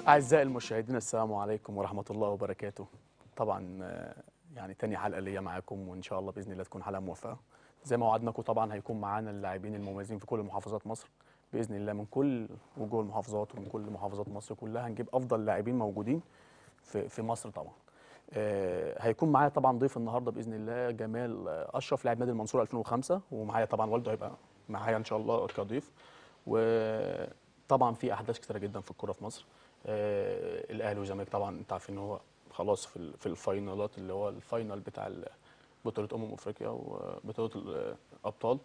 أعزائي المشاهدين السلام عليكم ورحمة الله وبركاته طبعا آه، يعني تاني حلقة ليا معاكم وإن شاء الله بإذن الله تكون حلقة موفقة زي ما وعدناكم طبعا هيكون معانا اللاعبين المميزين في كل محافظات مصر بإذن الله من كل وجوه المحافظات ومن كل محافظات مصر كلها هنجيب أفضل لاعبين موجودين في في مصر طبعا آه، هيكون معايا طبعا ضيف النهارده باذن الله جمال آه، اشرف لاعب نادي المنصوره 2005 ومعايا طبعا والده هيبقى معايا ان شاء الله كضيف وطبعا في احداث كتيره جدا في الكوره في مصر آه، الاهلي والزمالك طبعا انت عارف ان هو خلاص في ال- في الفاينالات اللي هو الفاينل بتاع ال- بطوله امم افريقيا وبطوله الابطال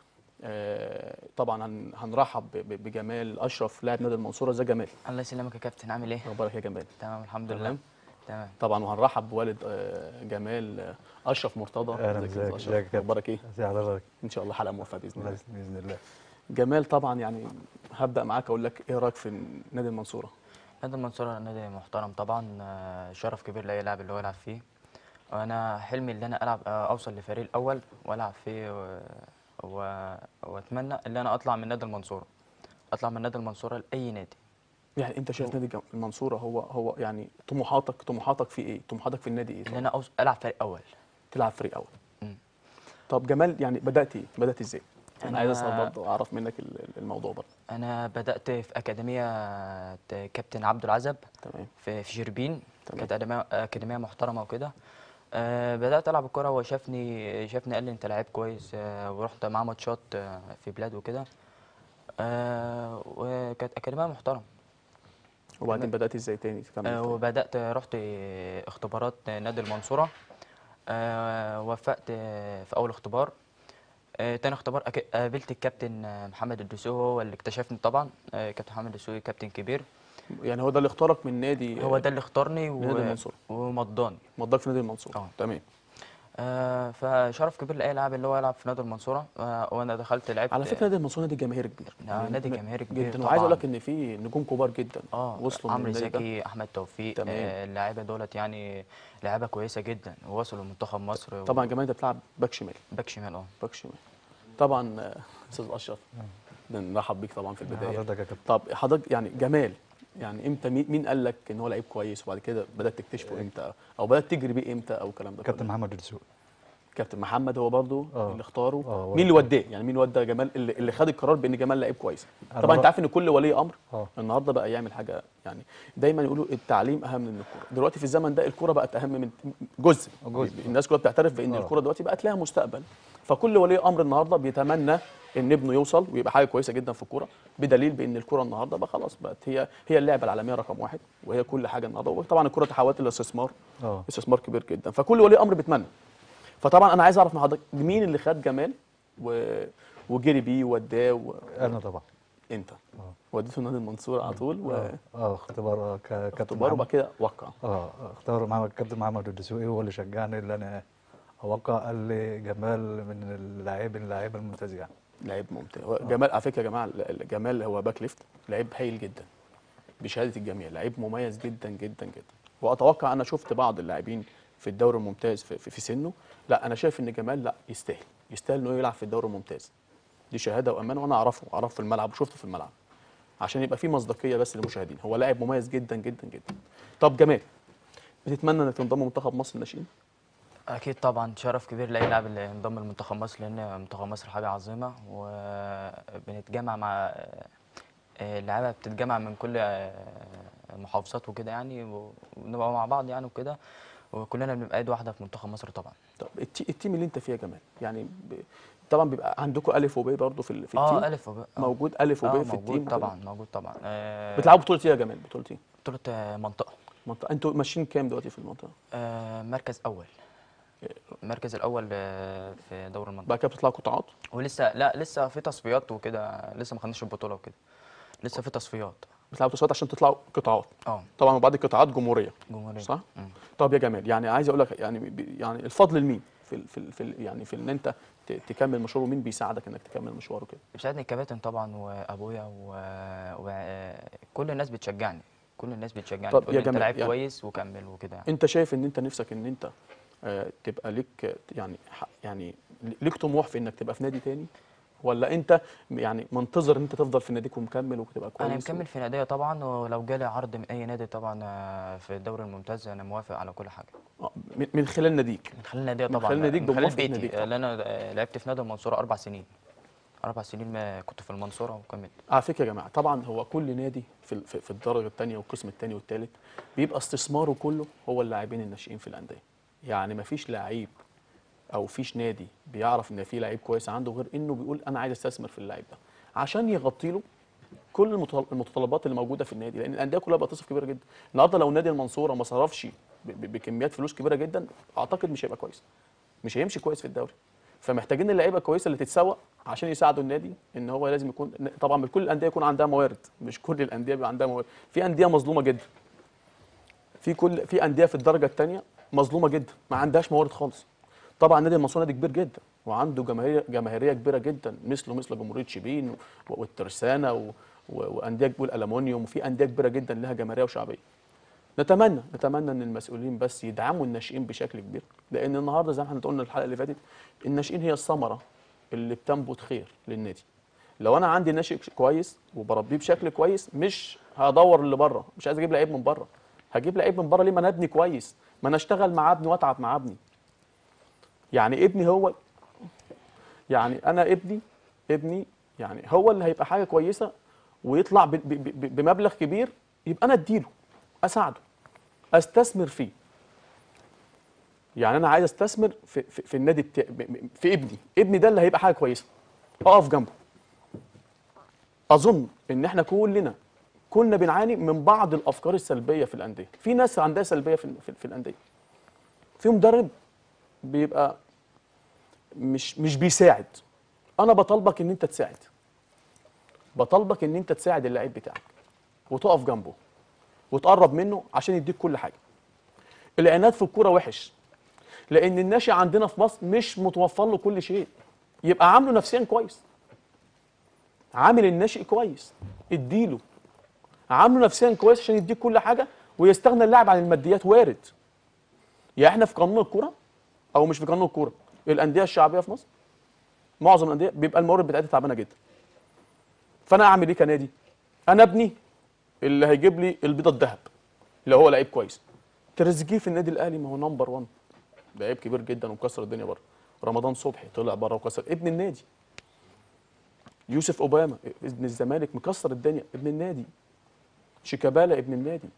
آه، طبعا هن- هنرحب ب- ب- بجمال اشرف لاعب نادي المنصوره ازيك يا جمال الله يسلمك يا كابتن عامل ايه؟ اخبارك يا جمال تمام الحمد تمام. لله تمام طبعا وهنرحب بوالد آه، جمال آه، اشرف مرتضى اهلا ازيك يا ازيك أشرف؟ ازيك يا كابتن اخبارك ايه ازي حضرتك ان شاء الله حلقه موفقه باذن الله الله يسلمك باذن الله جمال طبعا يعني هبدا معاك اقول لك ايه رايك في نادي المنصوره نادي المنصورة نادي محترم طبعا آه، شرف كبير لأي لاعب اللي هو يلعب فيه وانا حلمي ان انا العب آه، اوصل لفريق الاول والعب فيه و... و... واتمنى ان انا اطلع من نادي المنصورة اطلع من نادي المنصورة لاي نادي يعني انت شايف نادي الجم- المنصوره هو هو يعني طموحاتك طموحاتك في ايه طموحاتك في النادي ايه ان طبعاً؟ انا أوص... العب فريق اول تلعب فريق اول مم. طب جمال يعني بدات ايه بدات ازاي انا أنا- عايز اسال برضه اعرف منك ال- ال- الموضوع برضه انا بدات في اكاديميه كابتن عبد العزب تمام في في شربين تمام. كانت أكاديمية- اكاديميه محترمه وكده أه بدات العب الكوره هو شافني شافني قال لي انت لعيب كويس أه ورحت معاه ماتشات آه، في بلاد وكده أه وكانت اكاديميه محترمه وبعدين بدات ازاي تاني تكمل أه طيب. وبدات رحت اختبارات نادي المنصوره أه وفقت في اول اختبار أه تاني اختبار أك- قابلت الكابتن آه، محمد الدسوقي هو اللي اكتشفني طبعا أه كابتن محمد الدسوقي كابتن كبير يعني هو ده اللي اختارك من نادي هو ده اللي اختارني نادي و... المنصورة. ومضاني مضاك في نادي المنصوره اه. تمام آه فشرف كبير لاي لاعب اللي هو يلعب في نادي المنصوره آه وانا دخلت لعبت على فكره نادي المنصوره نادي جماهيري كبير آه، نادي ن- جماهيري كبير جدا وعايز اقول لك طبعاً. ان في نجوم كبار جدا اه وصلوا من عمرو النادي ده زكي احمد توفيق تمام. آه اللعيبه دولت يعني لعيبه كويسه جدا ووصلوا منتخب مصر طبعا جمال انت بتلعب باك شمال باك شمال اه باك شمال طبعا آه، استاذ اشرف بنرحب بيك طبعا في البدايه حضرتك يا كابتن طب حضرتك يعني جمال يعني امتى مين مين قال لك ان هو لعيب كويس وبعد كده بدات تكتشفه امتى او بدات تجري بيه امتى او الكلام ده كابتن كله؟ محمد الدسوقي كابتن محمد هو برضو اه. اللي اختاره اه، هو مين اللي وداه يعني مين ودى جمال اللي, اللي خد القرار بان جمال لعيب كويس انا طبعا انت بقى- عارف ان كل ولي امر اه. النهارده بقى يعمل حاجه يعني دايما يقولوا التعليم اهم من الكوره دلوقتي في الزمن ده الكوره بقت اهم من جزء جزء. الناس كلها بتعترف بان اه. الكوره دلوقتي بقت لها مستقبل فكل ولي امر النهارده بيتمنى ان ابنه يوصل ويبقى حاجه كويسه جدا في الكوره بدليل بان الكوره النهارده بقى خلاص بقت هي هي اللعبه العالميه رقم واحد وهي كل حاجه النهارده وطبعا الكوره تحولت الى استثمار اه استثمار كبير جدا فكل ولي امر بيتمنى فطبعا انا عايز اعرف من حضرتك مين اللي خد جمال و... وجري بيه ووداه و... انا طبعا انت اه وديته نادي المنصوره على طول اه اه اختبار آه، ك- كابتن واختبار وبعد محمد كده وقع اه آه، اختبار محمد كابتن محمد الدسوقي هو اللي شجعني اللي انا اوقع قال لي جمال من اللاعب اللعيبه الممتاز يعني لعيب ممتاز هو جمال على فكره يا جماعه ال- ال- جمال هو باك ليفت لعيب هايل جدا بشهاده الجميع لعيب مميز جدا جدا جدا واتوقع انا شفت بعض اللاعبين في الدوري الممتاز في, في, في سنه لا انا شايف ان جمال لا يستاهل يستاهل انه يلعب في الدوري الممتاز دي شهاده وامان وانا اعرفه اعرفه في الملعب وشفته في الملعب عشان يبقى في مصداقيه بس للمشاهدين هو لاعب مميز جدا جدا جدا طب جمال بتتمنى انك تنضم منتخب مصر الناشئين اكيد طبعا شرف كبير لاي لاعب اللي ينضم لمنتخب مصر لان منتخب مصر حاجه عظيمه وبنتجمع مع آه، اللعيبه بتتجمع من كل آه، المحافظات وكده يعني و- ونبقى مع بعض يعني وكده وكلنا بنبقى ايد واحده في منتخب مصر طبعا طب التي- التيم اللي انت فيه يا جمال يعني ب... طبعا بيبقى عندكم الف وب برضه في, ال- في التيم اه الف وب آه. موجود الف وب آه في التيم موجود وكده؟ طبعا موجود طبعا آه، بتلعبوا بطوله ايه يا جمال بطوله ايه بطوله آه، منطقه منطقه انتوا ماشيين كام دلوقتي في المنطقه آه، مركز اول المركز الاول آه، في دوري المنطقه بعد كده بتطلعوا قطاعات ولسه لا لسه في تصفيات وكده لسه ما خدناش البطوله وكده لسه في تصفيات بتلعبوا تصفيات عشان تطلعوا قطاعات اه طبعا وبعد القطاعات جمهوريه جمهوريه صح مم. طب يا جمال يعني عايز اقول لك يعني ب- يعني الفضل لمين في ال- في ال- في ال- يعني في ان انت ت- تكمل مشوار ومين بيساعدك انك تكمل مشوار وكده بيساعدني الكباتن طبعا وابويا وكل الناس بتشجعني كل الناس بتشجعني طب تقول يا لي انت جمال، لعيب يعني- كويس وكمل وكده يعني. انت شايف ان انت نفسك ان انت آه، تبقى ليك آه، يعني ح- يعني ليك طموح في انك تبقى في نادي تاني ولا انت يعني منتظر ان انت تفضل في ناديك ومكمل وتبقى كويس انا مكمل في ناديه طبعا ولو جالي عرض من اي نادي طبعا آه، في الدوري الممتاز انا موافق على كل حاجه آه، من- من خلال ناديك من خلال ناديه من طبعا خلال ناديك من خلال بموافقة بيتي ناديك طبعاً. اللي انا آه، لعبت في نادي المنصوره اربع سنين اربع سنين ما كنت في المنصوره وكملت على فكره يا جماعه طبعا هو كل نادي في ال- في في الدرجه الثانيه والقسم الثاني والثالث بيبقى استثماره كله هو اللاعبين الناشئين في الانديه يعني ما فيش لعيب او فيش نادي بيعرف ان في لعيب كويس عنده غير انه بيقول انا عايز استثمر في اللعيب ده عشان يغطي له كل المتطل- المتطلبات اللي موجوده في النادي لان الانديه كلها بقى تصرف كبيره جدا النهارده لو نادي المنصوره ما صرفش ب- ب- بكميات فلوس كبيره جدا اعتقد مش هيبقى كويس مش هيمشي كويس في الدوري فمحتاجين اللعيبه الكويسه اللي تتسوق عشان يساعدوا النادي ان هو لازم يكون طبعا مش كل الانديه يكون عندها موارد مش كل الانديه بيبقى عندها موارد في انديه مظلومه جدا في كل في انديه في الدرجه الثانيه مظلومه جدا ما عندهاش موارد خالص طبعا نادي المنصوره نادي كبير جدا وعنده جماهير جماهيريه كبيره جدا مثله مثل جمهوريه شبين و- والترسانه و- و- وانديه والالومنيوم وفي انديه كبيره جدا لها جماهيريه وشعبيه نتمنى نتمنى ان المسؤولين بس يدعموا الناشئين بشكل كبير لان النهارده زي ما احنا قلنا الحلقه اللي فاتت الناشئين هي الثمره اللي بتنبت خير للنادي لو انا عندي ناشئ كويس وبربيه بشكل كويس مش هدور اللي بره مش عايز اجيب لعيب من بره هجيب لعيب من بره ليه ما انا ابني كويس ما انا اشتغل مع ابني واتعب مع ابني يعني ابني هو يعني انا ابني ابني يعني هو اللي هيبقى حاجه كويسه ويطلع ب- ب- ب- بمبلغ كبير يبقى انا اديله اساعده استثمر فيه يعني انا عايز استثمر في, في, في النادي بتاع في ابني ابني ده اللي هيبقى حاجه كويسه اقف جنبه اظن ان احنا كلنا كنا بنعاني من بعض الافكار السلبيه في الانديه في ناس عندها سلبيه في, في, في الانديه في مدرب بيبقى مش مش بيساعد انا بطالبك ان انت تساعد بطالبك ان انت تساعد اللعيب بتاعك وتقف جنبه وتقرب منه عشان يديك كل حاجه العناد في الكوره وحش لان الناشئ عندنا في مصر مش متوفر له كل شيء يبقى عامله نفسيا كويس عامل الناشئ كويس اديله عامله نفسيا كويس عشان يديك كل حاجه ويستغنى اللاعب عن الماديات وارد يا احنا في قانون الكوره او مش في قانون الكوره الانديه الشعبيه في مصر معظم الانديه بيبقى الموارد بتاعتها تعبانه جدا فانا اعمل ايه كنادي انا ابني اللي هيجيب لي البيضه الذهب اللي هو لعيب كويس تريزيجيه في النادي الاهلي ما هو نمبر 1 لعيب كبير جدا ومكسر الدنيا بره رمضان صبحي طلع بره وكسر ابن النادي يوسف اوباما ابن الزمالك مكسر الدنيا ابن النادي شيكابالا ابن النادي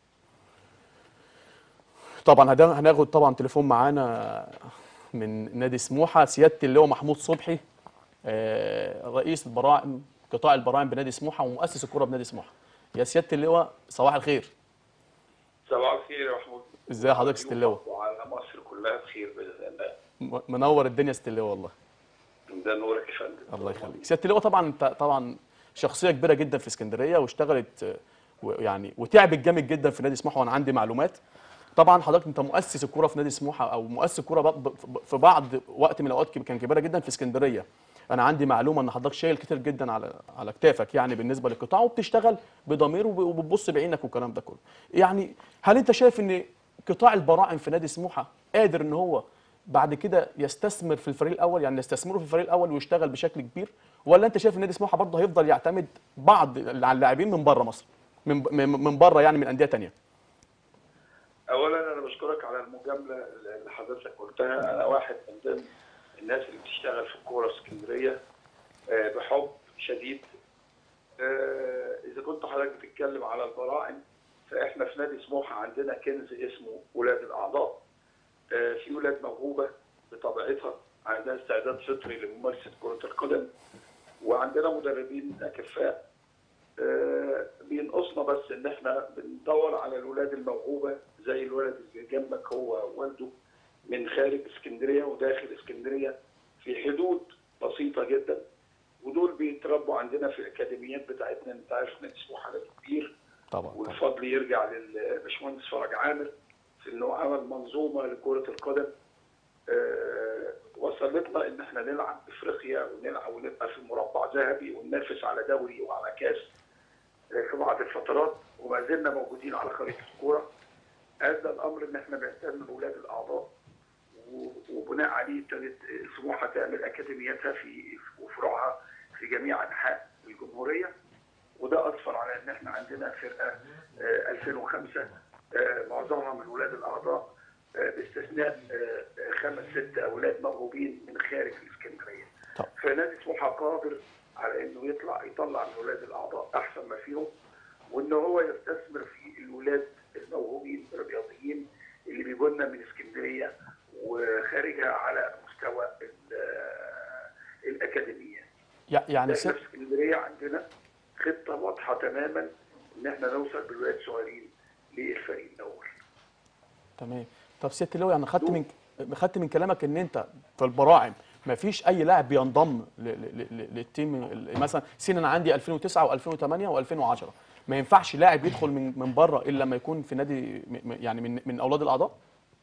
طبعا هدا- هناخد طبعا تليفون معانا من نادي سموحه سياده اللواء محمود صبحي آه، رئيس البراعم قطاع البراعم بنادي سموحه ومؤسس الكره بنادي سموحه يا سياده اللواء صباح الخير صباح الخير يا محمود ازي حضرتك سياده اللواء وعلى مصر كلها بخير باذن الله م- منور الدنيا يا سياده اللواء والله ده نورك يا فندم الله يخليك سياده اللواء طبعا انت طبعا شخصيه كبيره جدا في اسكندريه واشتغلت آه، ويعني وتعبت جامد جدا في نادي سموحه وانا عندي معلومات طبعا حضرتك انت مؤسس الكوره في نادي سموحه او مؤسس الكوره ب- ب- في بعض وقت من الاوقات كان كبيره جدا في اسكندريه انا عندي معلومه ان حضرتك شايل كتير جدا على على كتافك يعني بالنسبه للقطاع وبتشتغل بضمير وب- وبتبص بعينك والكلام ده كله يعني هل انت شايف ان قطاع البراعم في نادي سموحه قادر ان هو بعد كده يستثمر في الفريق الاول يعني يستثمره في الفريق الاول ويشتغل بشكل كبير ولا انت شايف ان نادي سموحه برضه هيفضل يعتمد بعض على اللاعبين من بره مصر من من من بره يعني من انديه تانية اولا انا بشكرك على المجامله اللي حضرتك قلتها انا واحد من ضمن الناس اللي بتشتغل في الكوره في اسكندريه آه، بحب شديد آه، اذا كنت حضرتك بتتكلم على البراعم فاحنا في نادي سموحه عندنا كنز اسمه ولاد الاعضاء آه، في ولاد موهوبه بطبيعتها عندها استعداد فطري لممارسه كره القدم وعندنا مدربين اكفاء آه، بينقصنا بس ان احنا بندور على الولاد الموهوبه زي الولد اللي جنبك هو والده من خارج اسكندريه وداخل اسكندريه في حدود بسيطه جدا ودول بيتربوا عندنا في الاكاديميات بتاعتنا انت عارف نادي سموحه ده كبير طبعا طبعا والفضل يرجع للباشمهندس فرج عامر في انه عمل منظومه لكره القدم آه، وصلتنا ان احنا نلعب افريقيا ونلعب ونبقى في مربع ذهبي وننافس على دوري وعلى كاس آه، في بعض الفترات وما زلنا موجودين على خريطه الكوره ادى الامر ان احنا بنهتم باولاد الاعضاء و- وبناء عليه ابتدت سموحه تعمل اكاديمياتها في وفروعها في جميع انحاء الجمهوريه وده اثر على ان احنا عندنا فرقه آه، 2005 آه، معظمها من ولاد الاعضاء آه، باستثناء آه، خمس ست اولاد موهوبين من خارج الاسكندريه. طب. فنادي سموحه قادر على انه يطلع يطلع من ولاد الاعضاء احسن ما فيهم وان هو يستثمر في الولاد الموهوبين الرياضيين اللي بيجوا لنا من اسكندريه وخارجها على مستوى ال- الاكاديميات. يع- يعني احنا ست في اسكندريه عندنا خطه واضحه تماما ان احنا نوصل بالولاد الصغيرين للفريق الاول. تمام طب ست لو يعني خدت من خدت من كلامك ان انت في البراعم ما فيش اي لاعب بينضم ل- ل- ل- للتيم ال- مثلا سين انا عندي 2009 و2008 و2010 ما ينفعش لاعب يدخل من من بره الا لما يكون في نادي م- م- يعني من من اولاد الاعضاء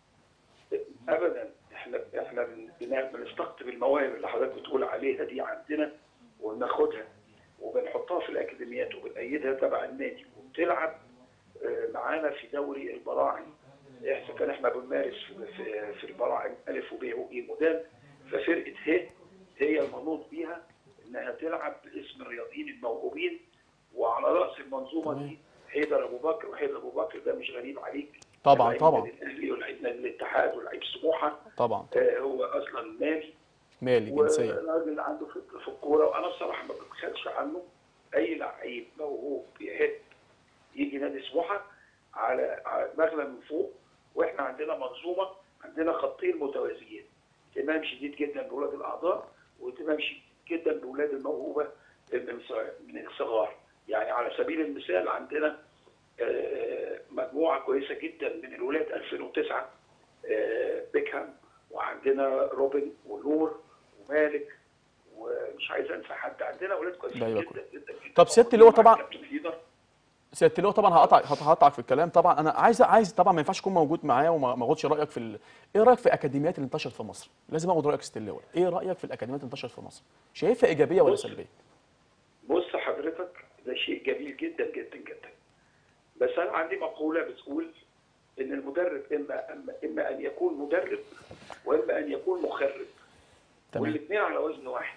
ابدا احنا احنا بن- بن- بنستقطب المواهب اللي حضرتك بتقول عليها دي عندنا وبناخدها وبنحطها في الاكاديميات وبنأيدها تبع النادي وبتلعب آه، معانا في دوري البراعم احنا كان احنا بنمارس في- في في البراعم الف وب وج ودال ففرقه ه هي المنوط بيها انها تلعب باسم الرياضيين الموهوبين وعلى راس المنظومه دي حيدر ابو بكر وحيدر ابو بكر ده مش غريب عليك طبعاً، لعيب طبعاً. النادي الاهلي ولعيب نادي الاتحاد ولعيب سموحه طبعا آه، هو اصلا مالي مالي جنسيه وراجل عنده فكر في الكوره وانا بصراحه ما بتخافش عنه اي لعيب موهوب بيحب يجي نادي سموحه على على دماغنا من فوق واحنا عندنا منظومه عندنا خطين متوازيين اهتمام شديد جدا باولاد الاعضاء واهتمام شديد جدا باولاد الموهوبه من ص- من الصغار يعني على سبيل المثال عندنا آه، مجموعه كويسه جدا من الولاد 2009 آه، بيكهام وعندنا روبن ونور ومالك ومش عايز انسى حد عندنا اولاد كويسين لعيبة جدا جدا جدا طب ست اللي هو طبعا- كابتن هيدر سياده اللواء طبعا هقطع هقطعك في الكلام طبعا انا عايز عايز طبعا ما ينفعش اكون موجود معايا وما ما اخدش رايك في ال... ايه رايك في اكاديميات اللي انتشرت في مصر لازم اخد رايك سياده اللواء ايه رايك في الاكاديميات اللي انتشرت في مصر شايفها ايجابيه ولا بص. سلبيه بص حضرتك ده شيء جميل جدا جدا جدا بس انا عندي مقوله بتقول ان المدرب اما اما اما ان يكون مدرب واما ان يكون مخرب تمام والاثنين على وزن واحد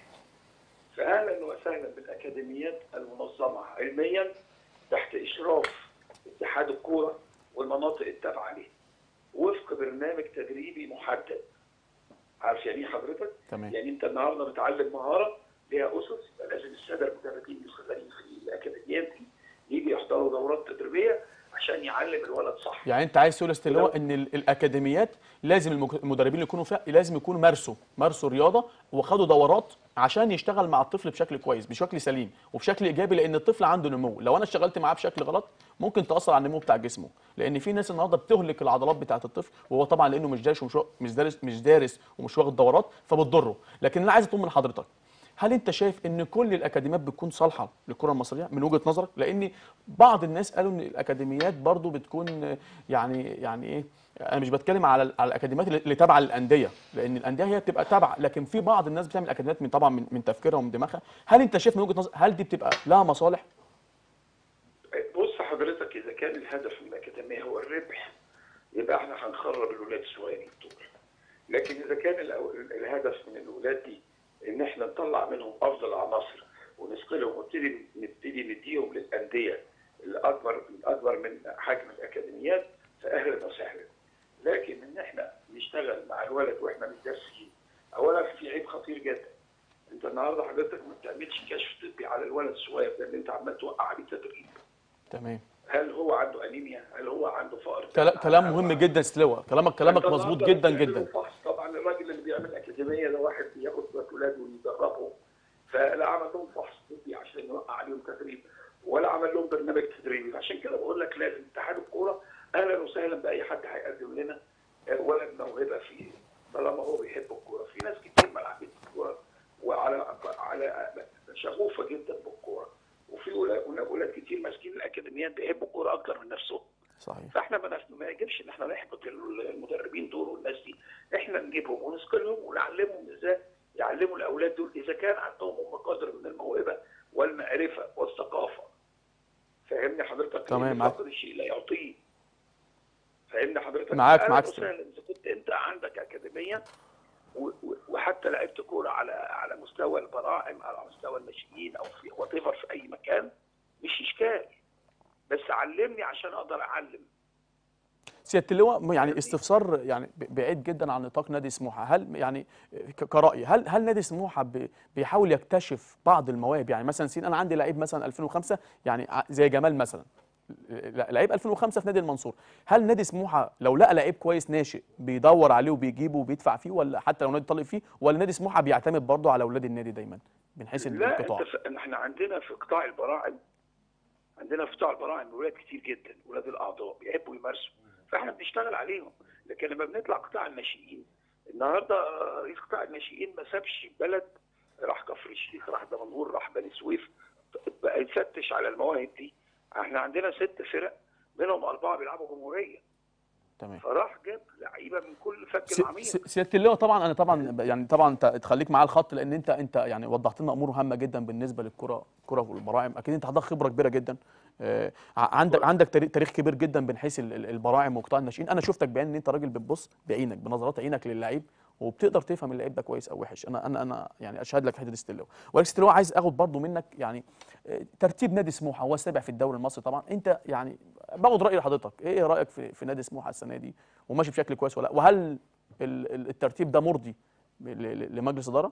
فاهلا وسهلا بالاكاديميات المنظمه علميا تحت اشراف اتحاد الكوره والمناطق التابعه ليه وفق برنامج تدريبي محدد عارف يعني ايه حضرتك؟ تمام يعني انت النهارده بتعلم مهاره ليها اسس يبقى لازم الساده المدربين اللي شغالين في الاكاديميات دي يجي يحضروا دورات تدريبيه عشان يعلم الولد صح يعني انت عايز تقول يا سياده اللواء ان ال- الاكاديميات لازم المك- المدربين اللي يكونوا فيها لازم يكونوا مارسوا مارسوا رياضه وخدوا دورات عشان يشتغل مع الطفل بشكل كويس بشكل سليم وبشكل ايجابي لان الطفل عنده نمو لو انا اشتغلت معاه بشكل غلط ممكن تاثر على النمو بتاع جسمه لان في ناس النهارده بتهلك العضلات بتاعه الطفل وهو طبعا لانه مش دارس ومش وا- مش دارس مش دارس ومش واخد دورات فبتضره لكن انا عايز اطمن حضرتك هل انت شايف ان كل الاكاديميات بتكون صالحه للكره المصريه من وجهه نظرك لان بعض الناس قالوا ان الاكاديميات برضو بتكون يعني يعني ايه انا مش بتكلم على على الاكاديميات اللي اللي تابعه للانديه لان الانديه هي بتبقى تابعه لكن في بعض الناس بتعمل اكاديميات من طبعا من, من تفكيرها ومن دماغها هل انت شايف من وجهه نظرك هل دي بتبقى لها مصالح بص حضرتك اذا كان الهدف من الاكاديميه هو الربح يبقى احنا هنخرب الولاد الصغيرين دول لكن اذا كان الأو- الهدف من الولاد دي ان احنا نطلع منهم افضل عناصر ونثقلهم ونبتدي نبتدي نديهم للانديه الاكبر الاكبر من حجم الاكاديميات فاهلا وسهلا لكن ان احنا نشتغل مع الولد واحنا مش دارسين اولا في عيب خطير جدا انت النهارده حضرتك ما بتعملش كشف طبي على الولد الصغير ده اللي انت عمال توقع عليه تدريب تمام هل هو عنده انيميا؟ هل هو عنده فقر؟ كلا- كلام مهم جدا سلوى كلامك كلامك أنت مظبوط النهاردة جدا بتعمل له جدا فحص. طبعا الراجل اللي بيعمل اكاديميه ده واحد بياخد شويه ولاد ويدربهم فلا عمل لهم فحص طبي عشان يوقع عليهم تدريب ولا عمل لهم برنامج تدريبي عشان كده بقول لك لازم اتحاد الكوره اهلا وسهلا باي حد هيقدم لنا آه، ولد موهبه فيه طالما هو بيحب الكوره في ناس كتير ملعبيه الكوره وعلى على شغوفه جدا بالكوره وفي ولاد ولاد كتير ماسكين الاكاديميات بيحبوا الكوره اكتر من نفسهم صحيح فاحنا ما نف- ما يجبش ان احنا نحبط المدربين دول والناس دي احنا نجيبهم ونثقلهم ونعلمهم ازاي يعلموا الاولاد دول اذا كان عندهم هم قدر من الموهبه والمعرفه والثقافه فاهمني حضرتك تمام، لأن معاك. فقد الشيء لا يعطيه فاهمني حضرتك؟ معاك- أهلاً معاك وسهلاً. اذا كنت انت عندك اكاديميه و- و- وحتى لعبت كوره على على مستوى البراعم او على مستوى الناشئين او في وات في اي مكان مش اشكال بس علمني عشان اقدر اعلم سياده اللواء يعني استفسار يعني ب- بعيد جدا عن نطاق نادي سموحه هل يعني ك- كراي هل هل نادي سموحه بي- بيحاول يكتشف بعض المواهب يعني مثلا سين انا عندي لعيب مثلا 2005 يعني ع- زي جمال مثلا ل- لعيب 2005 في نادي المنصور هل نادي سموحه لو لقى لعيب كويس ناشئ بيدور عليه وبيجيبه وبيدفع فيه ولا حتى لو نادي طالب فيه ولا نادي سموحه بيعتمد برضه على اولاد النادي دايما من حيث لا القطاع انت ف... احنا عندنا في قطاع البراعم عندنا في قطاع البراعم ولاد كتير جدا ولاد الاعضاء بيحبوا يمارسوا فاحنا بنشتغل عليهم لكن لما بنطلع قطاع الناشئين النهارده رئيس قطاع الناشئين ما سابش بلد راح كفر الشيخ راح دمنهور راح بني سويف بقى يفتش على المواهب دي احنا عندنا ست فرق منهم اربعه بيلعبوا جمهوريه تمام فراح جاب لعيبه من كل فك سي- العميق سي- سياده اللواء طبعا انا طبعا ب- يعني طبعا انت تخليك معاه الخط لان انت انت يعني وضحت لنا امور هامه جدا بالنسبه للكره الكره والبراعم اكيد انت عندك خبره كبيره جدا آه، ع- عندك عندك تاريخ تاريخ كبير جدا من حيث ال- ال- البراعم وقطاع الناشئين انا شفتك بعين ان انت راجل بتبص بعينك بنظرات عينك للعيب وبتقدر تفهم اللعيب ده كويس او وحش انا انا انا يعني اشهد لك في حته دي ستيلو ولكن ستيلو عايز اخد برضو منك يعني آه، ترتيب نادي سموحه هو السابع في الدوري المصري طبعا انت يعني باخد راي حضرتك ايه رايك في في نادي سموحه السنه دي وماشي بشكل كويس ولا لا وهل ال- ال- الترتيب ده مرضي ل- ل- لمجلس اداره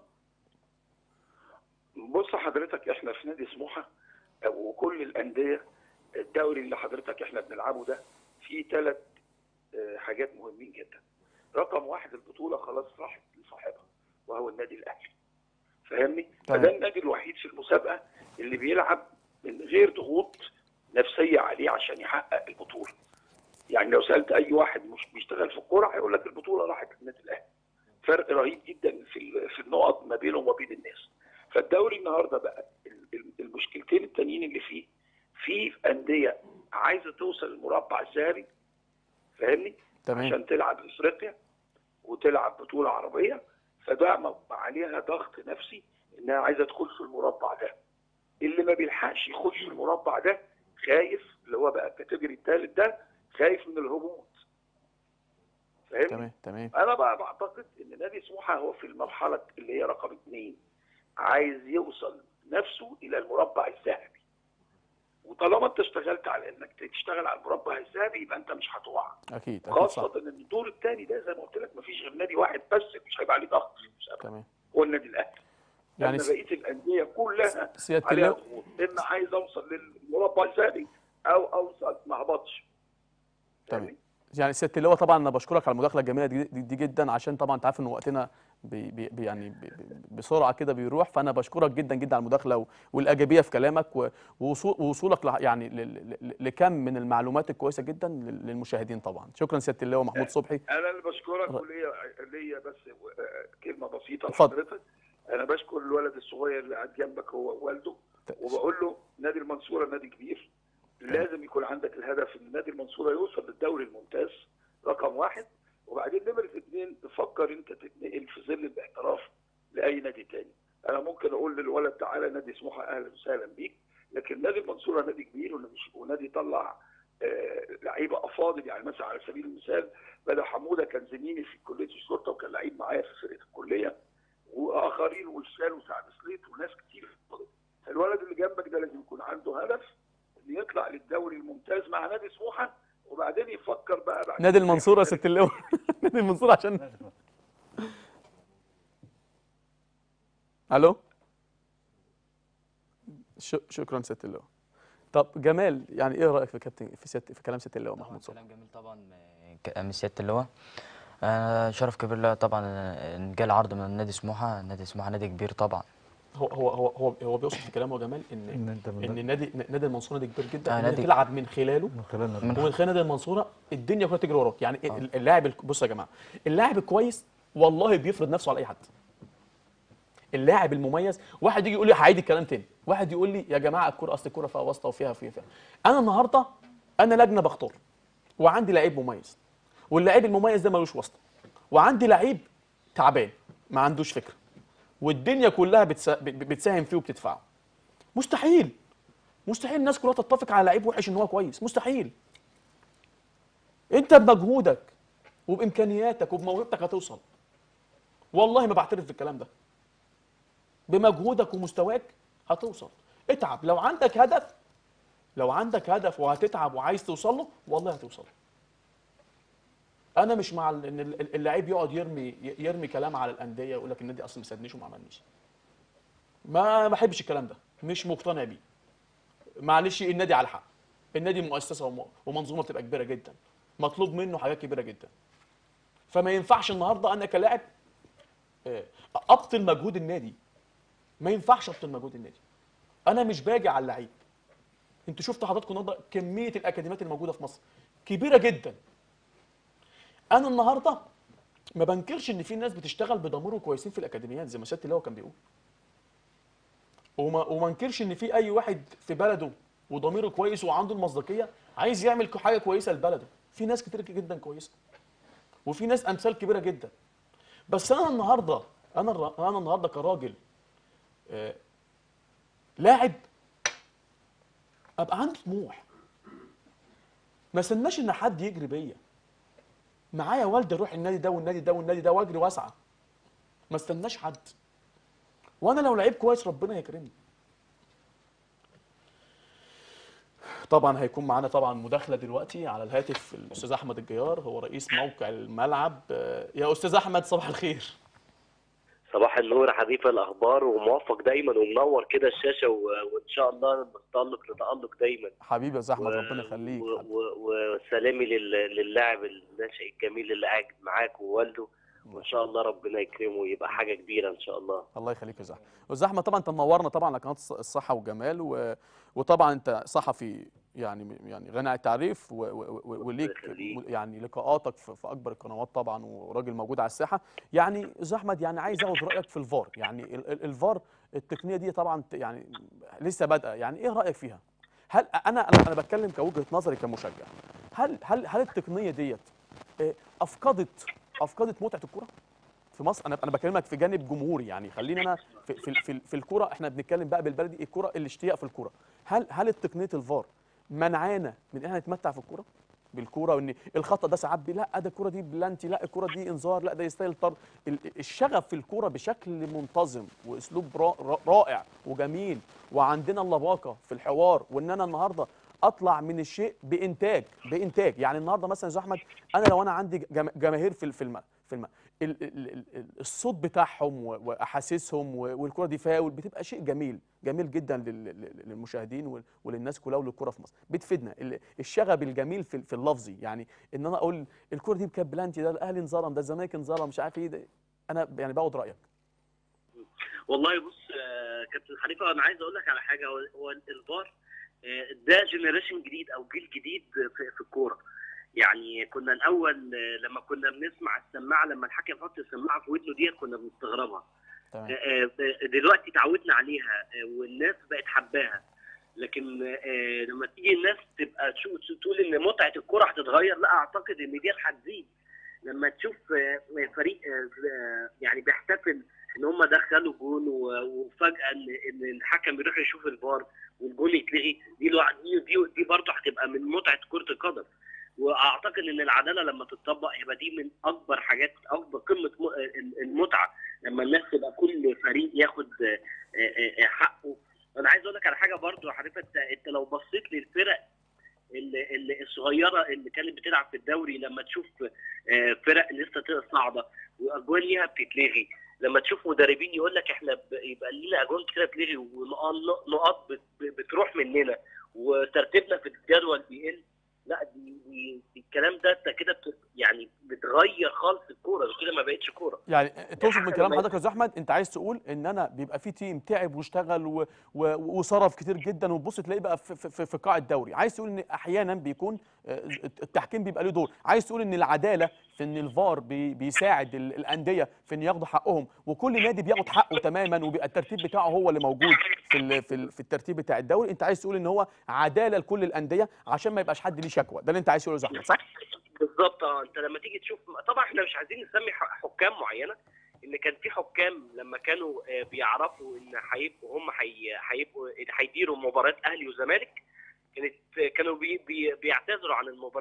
بص حضرتك احنا في نادي سموحه وكل الانديه الدوري اللي حضرتك احنا بنلعبه ده فيه ثلاث حاجات مهمين جدا رقم واحد البطوله خلاص راحت لصاحبها وهو النادي الاهلي فاهمني تمام. فده النادي الوحيد في المسابقه اللي بيلعب من غير ضغوط نفسيه عليه عشان يحقق البطوله يعني لو سالت اي واحد مش بيشتغل في الكوره هيقول لك البطوله راحت للنادي الاهلي فرق رهيب جدا في ال- في النقط ما بينه وما بين الناس فالدوري النهارده بقى ال- ال- المشكلتين التانيين اللي فيه في انديه عايزه توصل للمربع الذهبي فاهمني تمام عشان تلعب افريقيا وتلعب بطوله عربيه فده م- عليها ضغط نفسي انها عايزه تخش في المربع ده اللي ما بيلحقش يخش في المربع ده خايف اللي هو بقى الكاتيجوري الثالث ده خايف من الهبوط فاهمني؟ تمام تمام انا بقى بعتقد ان نادي سموحه هو في المرحله اللي هي رقم اثنين عايز يوصل نفسه الى المربع الذهبي وطالما انت اشتغلت على انك تشتغل على المربع الذهبي يبقى انت مش هتقع اكيد اكيد صح خاصه ان الدور الثاني ده زي ما قلت لك مفيش غير نادي واحد بس مش هيبقى عليه ضغط في المسابقه تمام هو النادي الاهلي يعني يعني س- بقيه الانديه كلها سياده عليها اللواء ضغوط ان عايز اوصل للمربع الذهبي او اوصل ما اهبطش تمام. فاهمني؟ يعني سياده اللواء طبعا انا بشكرك على المداخله الجميله دي, دي, دي جدا عشان طبعا انت عارف ان وقتنا بي بي بي- يعني بي بي- بسرعه كده بيروح فانا بشكرك جدا جدا على المداخله و- والايجابيه في كلامك و- ووصول- ووصولك ل- يعني ل- ل- لكم من المعلومات الكويسه جدا لل- للمشاهدين طبعا شكرا سياده اللواء محمود صبحي انا اللي بشكرك وليا ليا بس آه، كلمه بسيطه اتفضل. لحضرتك انا بشكر الولد الصغير اللي قاعد جنبك هو والده وبقول له نادي المنصوره نادي كبير لازم يكون عندك الهدف ان نادي المنصوره يوصل للدوري الممتاز رقم واحد وبعدين نمره اثنين تفكر انت تتنقل في ظل الاحتراف لاي نادي تاني انا ممكن اقول للولد تعالى نادي سموحه اهلا وسهلا بيك لكن نادي المنصوره نادي كبير ونادي- ونادي يطلع آه، لعيبه افاضل يعني مثلا على سبيل المثال بدر حموده كان زميلي في كليه الشرطه وكان لعيب معايا في فرقه الكليه واخرين وشال وسعد سليط وناس كتير الولد اللي جنبك ده لازم يكون عنده هدف ان يطلع للدوري الممتاز مع نادي سموحه وبعدين يفكر بقى بعد نادي المنصوره يا سياده اللواء نادي المنصوره عشان الو ش- شكرا سياده اللواء طب جمال يعني ايه رايك في كابتن في سيادة في كلام سياده اللواء طبعا محمود صبحي كلام جميل طبعا آه، ك- من سياده اللواء آه، شرف كبير ليا طبعا آه، ان جالي عرض من نادي سموحه نادي سموحه نادي كبير طبعا هو هو هو هو, هو بيقصد في كلامه يا جمال ان ان انت من, ان نادي نادي المنصوره نادي كبير جدا آه، ان انت نادي- تلعب من خلاله من خلال من- ومن خلال نادي المنصوره الدنيا كلها تجري وراك يعني اللاعب الك- بصوا يا جماعه اللاعب الكويس والله بيفرض نفسه على اي حد اللاعب المميز واحد يجي يقول لي هعيد الكلام تاني واحد يقول لي يا جماعه الكوره اصل الكوره فيها واسطه وفيها فيها فيها انا النهارده انا لجنه بختار وعندي لعيب مميز واللعيب المميز ده ملوش واسطه وعندي لعيب تعبان ما عندوش فكره والدنيا كلها بتسا... ب- ب- بتساهم فيه وبتدفعه مستحيل مستحيل الناس كلها تتفق على لعيب وحش ان هو كويس مستحيل انت بمجهودك وبامكانياتك وبموهبتك هتوصل والله ما بعترف بالكلام ده بمجهودك ومستواك هتوصل اتعب لو عندك هدف لو عندك هدف وهتتعب وعايز توصل له والله هتوصل انا مش مع ال- ان ال- اللعيب يقعد يرمي يرمي كلام على الانديه يقول لك النادي اصلا ما ساعدنيش وما عملنيش ما بحبش الكلام ده مش مقتنع بيه معلش النادي على حق النادي مؤسسه وم- ومنظومه بتبقى كبيره جدا مطلوب منه حاجات كبيره جدا فما ينفعش النهارده انا كلاعب آه، ابطل مجهود النادي ما ينفعش ابطل مجهود النادي انا مش باجي على اللعيب انتوا شفتوا حضراتكم النهارده كميه الاكاديميات الموجوده في مصر كبيره جدا انا النهارده ما بنكرش ان في ناس بتشتغل بضمير كويسين في الاكاديميات زي ما سياده اللواء كان بيقول وما وما انكرش ان في اي واحد في بلده وضميره كويس وعنده المصداقيه عايز يعمل ك- حاجه كويسه لبلده في ناس كتير جدا كويسه وفي ناس امثال كبيره جدا بس انا النهارده انا الر- انا النهارده كراجل آه، لاعب ابقى عندي طموح ما استناش ان حد يجري بيا معايا والدي اروح النادي ده والنادي ده والنادي ده واجري واسعى ما استناش حد وانا لو لعيب كويس ربنا يكرمني طبعا هيكون معانا طبعا مداخله دلوقتي على الهاتف الاستاذ احمد الجيار هو رئيس موقع الملعب آه، يا استاذ احمد صباح الخير صباح النور يا حبيبي الاخبار وموفق دايما ومنور كده الشاشه و... وان شاء الله من تالق لتالق دايما حبيبي يا استاذ احمد ربنا يخليك و... و... وسلامي لل... للاعب الناشئ الجميل اللي قاعد معاك ووالده وان شاء الله ربنا يكرمه ويبقى حاجه كبيره ان شاء الله الله يخليك يا زحمه استاذ احمد طبعا انت منورنا طبعا على قناه الص- الصحه والجمال و... وطبعا انت صحفي يعني يعني غني عن التعريف و... و... و... وليك يخليك. م- يعني لقاءاتك في... في اكبر القنوات طبعا وراجل موجود على الساحه يعني استاذ احمد يعني عايز اخد رايك في الفار يعني ال... ال- الفار التقنيه دي طبعا ت- يعني لسه بادئه يعني ايه رايك فيها هل انا انا انا بتكلم كوجهه نظري كمشجع هل هل هل التقنيه ديت آه، افقدت افقدت متعه الكوره في مصر انا انا بكلمك في جانب جمهوري يعني خليني انا في في في, في الكوره احنا بنتكلم بقى بالبلدي الكوره الاشتياق في الكوره هل هل تقنيه الفار منعانا من ان احنا نتمتع في الكوره بالكوره وان الخطا ده ساعات بي- لا ده الكوره دي بلانتي لا الكوره دي انذار لا ده يستاهل طرد ال- الشغف في الكوره بشكل منتظم واسلوب را- را- رائع وجميل وعندنا اللباقه في الحوار وان انا النهارده اطلع من الشيء بانتاج بانتاج يعني النهارده مثلا يا أستاذ احمد انا لو انا عندي جما- جماهير في في الم في الم ال- ال- ال- ال- الصوت بتاعهم و- واحاسيسهم و- والكره دي فاول بتبقى شيء جميل جميل جدا لل- لل- للمشاهدين وال- وللناس كلها وللكره في مصر بتفيدنا ال- الشغب الجميل في في اللفظي يعني ان انا اقول الكره دي كانت بلانتي ده الاهلي انظلم ده الزمالك انظلم مش عارف ايه ده انا يعني باخد رايك والله بص آه، كابتن خليفه انا عايز اقول لك على حاجه هو هو الفار آه، ده جنريشن جديد او جيل جديد في, في الكوره يعني كنا الاول آه، لما كنا بنسمع السماعه لما الحكم يحط السماعه في ودنه ديت كنا بنستغربها تمام آه، آه، دلوقتي اتعودنا عليها آه، والناس بقت حباها لكن آه، لما تيجي الناس تبقى تشوف تقول ان متعه الكوره هتتغير لا اعتقد ان دي هتزيد لما تشوف آه، فريق آه، آه، يعني بيحتفل ان هم دخلوا جون و- وفجاه ان ان الحكم يروح يشوف الفار والجون يتلغي دي لوحد- دي دي, دي برضه هتبقى من متعه كره القدم واعتقد ان العداله لما تتطبق يبقى دي من اكبر حاجات اكبر قمه م- المتعه لما الناس تبقى كل فريق ياخد آه، آه، آه، حقه انا عايز اقول لك على حاجه برضو يا حضرتك انت انت لو بصيت للفرق اللي اللي الصغيره اللي كانت بتلعب في الدوري لما تشوف آه، فرق لسه صاعده واجوان ليها بتتلغي لما تشوف مدربين يقول لك احنا ب- يبقى لينا اجوان كده بتلغي ونقط نقط بت- بتروح مننا وترتيبنا في الجدول بيقل لا دي, دي, دي الكلام ده انت كده بت- يعني بتغير خالص الكوره كده ما بقتش كوره يعني تقصد من حاجة كلام ما- حضرتك يا استاذ احمد انت عايز تقول ان انا بيبقى في تيم تعب واشتغل و... و... وصرف كتير جدا وتبص تلاقيه بقى في, في, في قاع الدوري عايز تقول ان احيانا بيكون آه، التحكيم بيبقى له دور عايز تقول ان العداله في ان الفار بي... بيساعد ال- الانديه في ان ياخدوا حقهم وكل نادي بياخد حقه تماما وبيبقى الترتيب بتاعه هو اللي موجود في ال... في, ال... في الترتيب بتاع الدوري انت عايز تقول ان هو عداله لكل الانديه عشان ما يبقاش حد ليه شكوى ده اللي انت عايز تقوله يا أستاذ احمد صح بالظبط اه انت لما تيجي تشوف طبعا احنا مش عايزين نسمي ح- حكام معينه ان كان في حكام لما كانوا آه، بيعرفوا ان هيبقوا هم هي- هيبقوا هيديروا مباراه اهلي وزمالك كانت كانوا بي بي بيعتذروا عن المباريات دي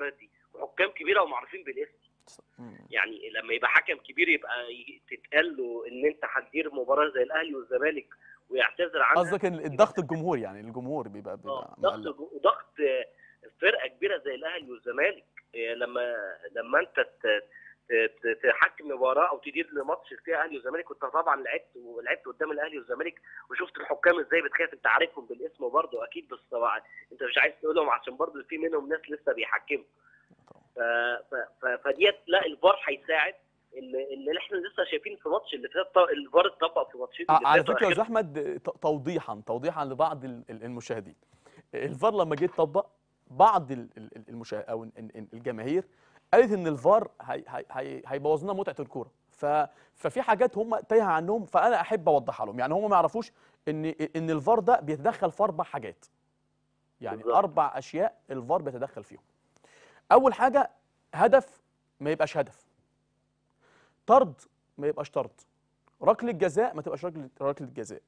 وحكام كبيره ومعروفين بالاسم مم. يعني لما يبقى حكم كبير يبقى ي- تتقال له ان انت هتدير مباراه زي الاهلي والزمالك ويعتذر عنها قصدك إن الضغط الجمهوري يعني الجمهور بيبقى اه بيبقى ضغط مقلق. ضغط فرقه كبيره زي الاهلي والزمالك آه، لما لما انت ت- ت- ت- تحكم مباراه او تدير لماتش فيها اهلي وزمالك كنت طبعا لعبت ولعبت قدام الاهلي والزمالك وشفت الحكام ازاي بتخاف انت عارفهم بالاسم برضه اكيد بس طبعا انت مش عايز تقولهم عشان برضه في منهم ناس لسه بيحكموا ف- ف- ف- فديت لا الفار هيساعد ان ان احنا لسه شايفين في ماتش اللي فات ط- الفار اتطبق في ماتشين اللي على فاتوا فكره يا أخيراً. استاذ احمد ت- توضيحا توضيحا لبعض ال- ال- المشاهدين الفار لما جه يتطبق بعض ال- ال- المشاهد او ال- ال- الجماهير قالت ان الفار هي- هي- هي- هيبوظ لنا متعه الكوره ف ففي حاجات هم تايهه عنهم فانا احب اوضحها لهم يعني هم ما يعرفوش ان ان الفار ده بيتدخل في اربع حاجات يعني بالظبط. اربع اشياء الفار بيتدخل فيهم اول حاجه هدف ما يبقاش هدف طرد ما يبقاش طرد ركله جزاء ما تبقاش ركله ركله جزاء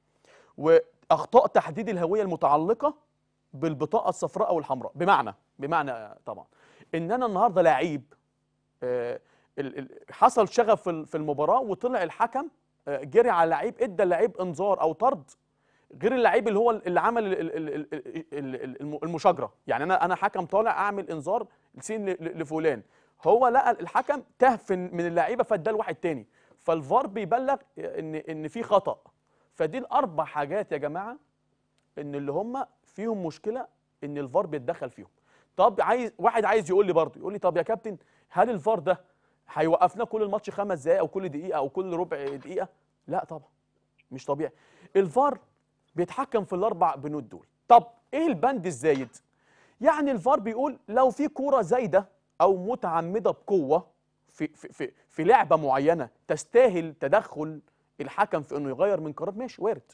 واخطاء تحديد الهويه المتعلقه بالبطاقه الصفراء او الحمراء بمعنى بمعنى طبعا ان انا النهارده لعيب آه، ال- ال- حصل شغف في ال- في المباراه وطلع الحكم آه، جري على لعيب ادى اللعيب انذار او طرد غير اللعيب اللي هو اللي عمل ال- ال- ال- ال- ال- الم- المشاجره يعني انا انا حكم طالع اعمل انذار سين ل- ل- لفلان هو لقى الحكم تاه في- من اللعيبه فاداه لواحد تاني فالفار بيبلغ ان ان في خطا فدي الاربع حاجات يا جماعه ان اللي هم فيهم مشكله ان الفار بيتدخل فيهم طب عايز واحد عايز يقول لي برضه يقول لي طب يا كابتن هل الفار ده هيوقفنا كل الماتش خمس دقائق او كل دقيقه او كل ربع دقيقه لا طبعا مش طبيعي الفار بيتحكم في الاربع بنود دول طب ايه البند الزايد يعني الفار بيقول لو في كوره زايده او متعمده بقوه في في في, في لعبه معينه تستاهل تدخل الحكم في انه يغير من قرار ماشي وارد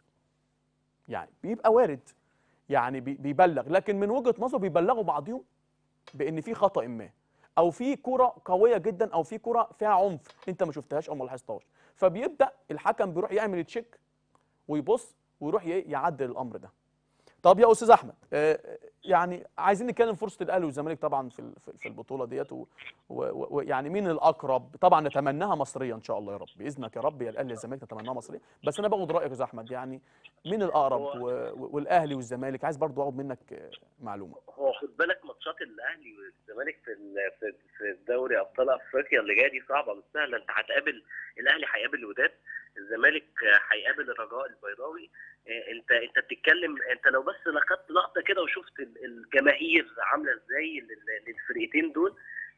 يعني بيبقى وارد يعني بي- بيبلغ لكن من وجهه نظره بيبلغوا بعضهم بان في خطا ما او في كره قويه جدا او في كره فيها عنف انت ما شفتهاش او ما لاحظتهاش فبيبدا الحكم بيروح يعمل تشيك ويبص ويروح ي- يعدل الامر ده طب يا استاذ احمد آه، يعني عايزين نتكلم فرصه الاهلي والزمالك طبعا في ال- في- في البطوله ديت و- و- ويعني مين الاقرب طبعا نتمناها مصريه ان شاء الله يا رب باذنك يا رب يا الاهلي يا الزمالك نتمناها مصريه بس انا باخد رايك يا استاذ احمد يعني مين الاقرب هو- و- و- والاهلي والزمالك عايز برضو اخد منك آه، معلومه هو خد بالك ماتشات الاهلي والزمالك في ال- في في دوري ابطال افريقيا اللي جايه دي صعبه مش سهله انت هتقابل الاهلي هيقابل الوداد الزمالك آه، هيقابل الرجاء البيضاوي آه، انت انت بتتكلم انت لو بس لقطت لقطه كده وشفت ال- الجماهير عامله ازاي لل- للفرقتين دول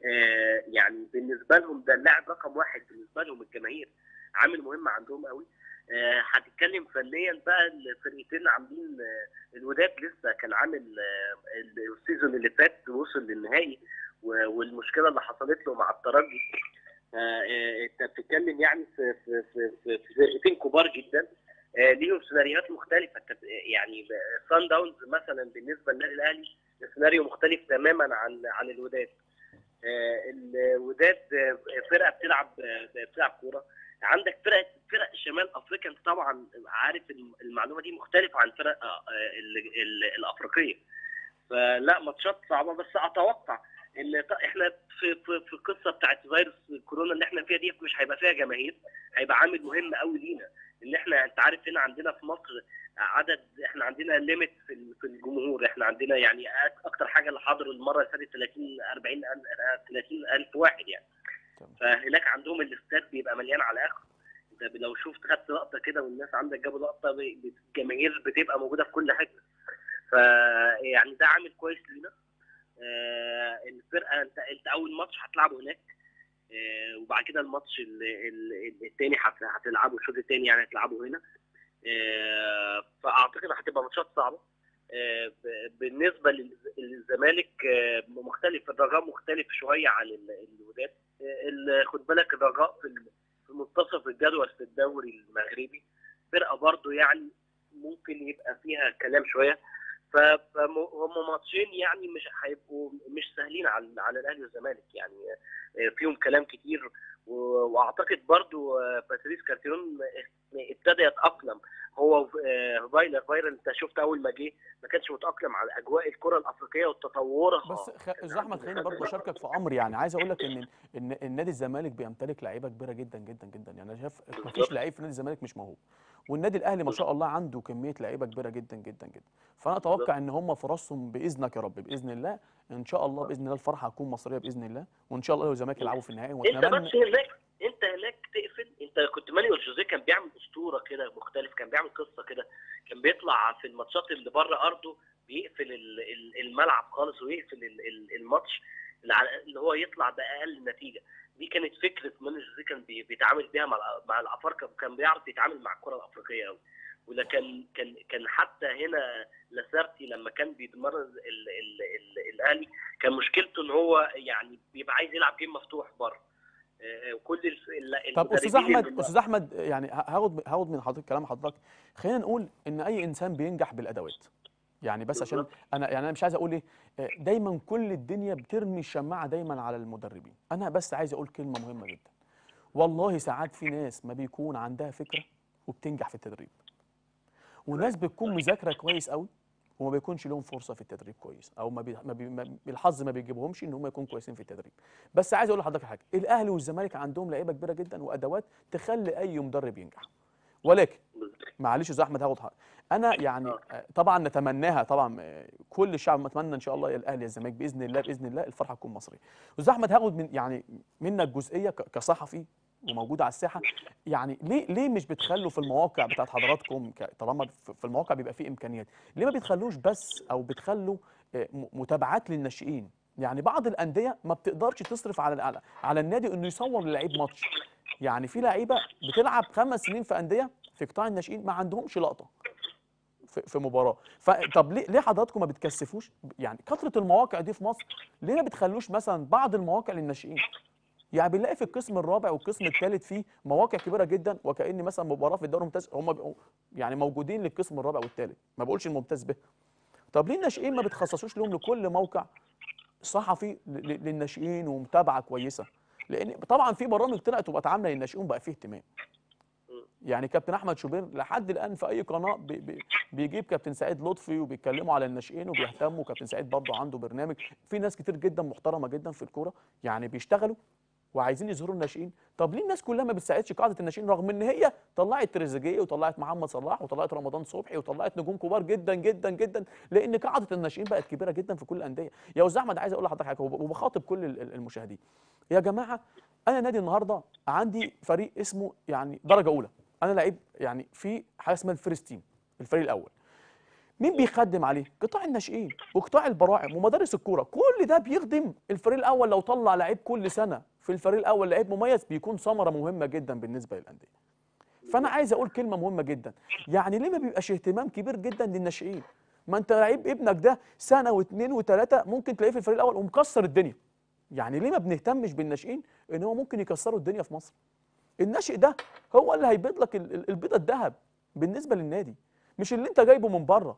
آه، يعني بالنسبه لهم ده اللاعب رقم واحد بالنسبه لهم الجماهير عامل مهم عندهم قوي آه، هتتكلم فنيا بقى الفرقتين عاملين آه، الوداد لسه كان عامل آه، السيزون اللي فات وصل للنهائي و- والمشكله اللي حصلت له مع الترجي آه، آه، انت بتتكلم يعني في في في في في فرقتين كبار جدا آه، ليهم سيناريوهات مختلفه أنت ب- يعني سان داونز مثلا بالنسبه للنادي الاهلي سيناريو مختلف تماما عن عن الوداد آه، الوداد آه، فرقه بتلعب آه، بتلعب كوره عندك فرق فرق شمال افريقيا انت طبعا عارف الم- المعلومه دي مختلفه عن الفرق آه، آه، ال- ال- الافريقيه فلا ماتشات صعبه بس اتوقع ان ط- احنا في في في القصه بتاعت فيروس كورونا اللي احنا فيها دي مش هيبقى فيها جماهير هيبقى عامل مهم قوي لينا ان احنا انت عارف هنا عندنا في مصر عدد احنا عندنا ليميت في ال- في الجمهور احنا عندنا يعني أك- اكتر حاجه اللي حضروا المره اللي فاتت 30 40 ألف- 30 الف واحد يعني تمام. فهناك عندهم الاستاد بيبقى مليان على اخر انت لو شفت خدت لقطه كده والناس عندك جابوا لقطه ب- ب- الجماهير بتبقى موجوده في كل حته فيعني ده عامل كويس لينا آه، الفرقه انت انت اول ماتش هتلعبه هناك آه، وبعد كده الماتش ال- ال- التاني هت- هتلعبه الشوط التاني يعني هتلعبه هنا آه، فاعتقد هتبقى ماتشات صعبه آه، ب- بالنسبه لل- للزمالك آه، مختلف الرجاء مختلف شويه عن ال- الوداد آه، ال- خد بالك الرجاء في ال- في منتصف الجدول في الدوري المغربي فرقه برضو يعني ممكن يبقى فيها كلام شويه فهم ماتشين يعني مش هيبقوا مش سهلين على على الاهلي والزمالك يعني آه، فيهم كلام كتير و- واعتقد برضو آه، باتريس كارتيرون ابتدى يتاقلم هو آه، فايلر فايلر انت شفت اول ما جه ما كانش متاقلم على اجواء الكره الافريقيه وتطورها بس خ... استاذ احمد خليني برضه اشاركك في امر يعني عايز اقول لك ان ان النادي الزمالك بيمتلك لعيبه كبيره جدا جدا جدا يعني انا شايف ما فيش لعيب في نادي الزمالك مش موهوب والنادي الاهلي ما شاء الله عنده كميه لعيبه كبيره جدا جدا جدا فانا اتوقع ان هم فرصهم باذنك يا رب باذن الله ان شاء الله باذن الله الفرحه هتكون مصريه باذن الله وان شاء الله لو الزمالك يلعبوا في النهائي انت واتمنى بس هناك انت هناك تقفل انت كنت مانويل جوزيه كان بيعمل اسطوره كده مختلف كان بيعمل قصه كده كان بيطلع في الماتشات اللي بره ارضه بيقفل ال- ال- الملعب خالص ويقفل ال- ال- الماتش اللي على- اللي هو يطلع باقل نتيجه دي كانت فكره مانويل جوزيه كان بي- بيتعامل بيها مع الأ- مع الافارقه وكان بيعرف يتعامل مع الكره الافريقيه قوي وده كان كان كان حتى هنا لاسارتي لما كان بيتمرن ال- ال- ال- الاهلي كان مشكلته ان هو يعني بيبقى عايز يلعب جيم مفتوح بره آه، وكل الف- ال- طب استاذ المدربين احمد اللي- استاذ احمد يعني ه- هاخد هاخد من حضرتك كلام حضرتك خلينا نقول ان اي انسان بينجح بالادوات يعني بس عشان بالظبط. انا يعني انا مش عايز اقول ايه آه، دايما كل الدنيا بترمي الشماعه دايما على المدربين انا بس عايز اقول كلمه مهمه جدا والله ساعات في ناس ما بيكون عندها فكره وبتنجح في التدريب وناس بتكون مذاكره كويس قوي وما بيكونش لهم فرصه في التدريب كويس او ما, بي... ما, بي... ما الحظ ما بيجيبهمش ان هم يكونوا كويسين في التدريب بس عايز اقول لحضرتك حاجه الاهلي والزمالك عندهم لعيبه كبيره جدا وادوات تخلي اي مدرب ينجح ولكن معلش يا استاذ احمد هاخد حق انا يعني آه، طبعا نتمناها طبعا آه، كل الشعب نتمنى ان شاء الله يا الاهلي يا الزمالك باذن الله باذن الله الفرحه تكون مصريه استاذ احمد هاخد من يعني منك جزئيه ك- كصحفي وموجود على الساحه يعني ليه ليه مش بتخلوا في المواقع بتاعت حضراتكم ك- طالما في في المواقع بيبقى فيه امكانيات ليه ما بتخلوش بس او بتخلوا آه، م- متابعات للناشئين يعني بعض الانديه ما بتقدرش تصرف على على, على النادي انه يصور للعيب ماتش يعني في لعيبه بتلعب خمس سنين في انديه في قطاع الناشئين ما عندهمش لقطه في, في مباراه فطب ليه ليه حضراتكم ما بتكثفوش يعني كثره المواقع دي في مصر ليه ما بتخلوش مثلا بعض المواقع للناشئين يعني بنلاقي في القسم الرابع والقسم الثالث فيه مواقع كبيره جدا وكأن مثلا مباراه في الدوري الممتاز هم بيبقوا يعني موجودين للقسم الرابع والثالث ما بقولش الممتاز به طب ليه الناشئين ما بتخصصوش لهم لكل موقع صحفي ل- ل- للناشئين ومتابعه كويسه لان طبعا في برامج طلعت وبقت عامله للناشئين بقى فيه اهتمام يعني كابتن احمد شوبير لحد الان في اي قناه بي بي بيجيب كابتن سعيد لطفي وبيتكلموا على الناشئين وبيهتموا كابتن سعيد برضه عنده برنامج في ناس كتير جدا محترمه جدا في الكوره يعني بيشتغلوا وعايزين يظهروا الناشئين طب ليه الناس كلها ما بتساعدش قاعده الناشئين رغم ان هي طلعت تريزيجيه وطلعت محمد صلاح وطلعت رمضان صبحي وطلعت نجوم كبار جدا جدا جدا لان قاعده الناشئين بقت كبيره جدا في كل الانديه يا استاذ احمد عايز اقول لحضرتك حاجه وب- وبخاطب كل ال- ال- المشاهدين يا جماعه انا نادي النهارده عندي فريق اسمه يعني درجه اولى انا لعيب يعني في حاجه اسمها الفيرست تيم الفريق الاول مين بيخدم عليه؟ قطاع الناشئين وقطاع البراعم ومدارس الكوره، كل ده بيخدم الفريق الاول لو طلع لعيب كل سنه في الفريق الاول لعيب مميز بيكون ثمره مهمه جدا بالنسبه للانديه. فانا عايز اقول كلمه مهمه جدا، يعني ليه ما بيبقاش اهتمام كبير جدا للناشئين؟ ما انت لعيب ابنك ده سنه واثنين وثلاثه ممكن تلاقيه في الفريق الاول ومكسر الدنيا. يعني ليه ما بنهتمش بالناشئين ان هو ممكن يكسروا الدنيا في مصر؟ الناشئ ده هو اللي هيبيض لك ال- ال- البيضه الذهب بالنسبه للنادي مش اللي انت جايبه من بره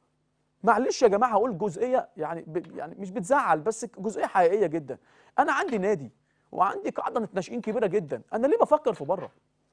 معلش يا جماعه هقول جزئيه يعني ب... يعني مش بتزعل بس جزئيه حقيقيه جدا انا عندي نادي وعندي قاعده ناشئين كبيره جدا انا ليه بفكر في بره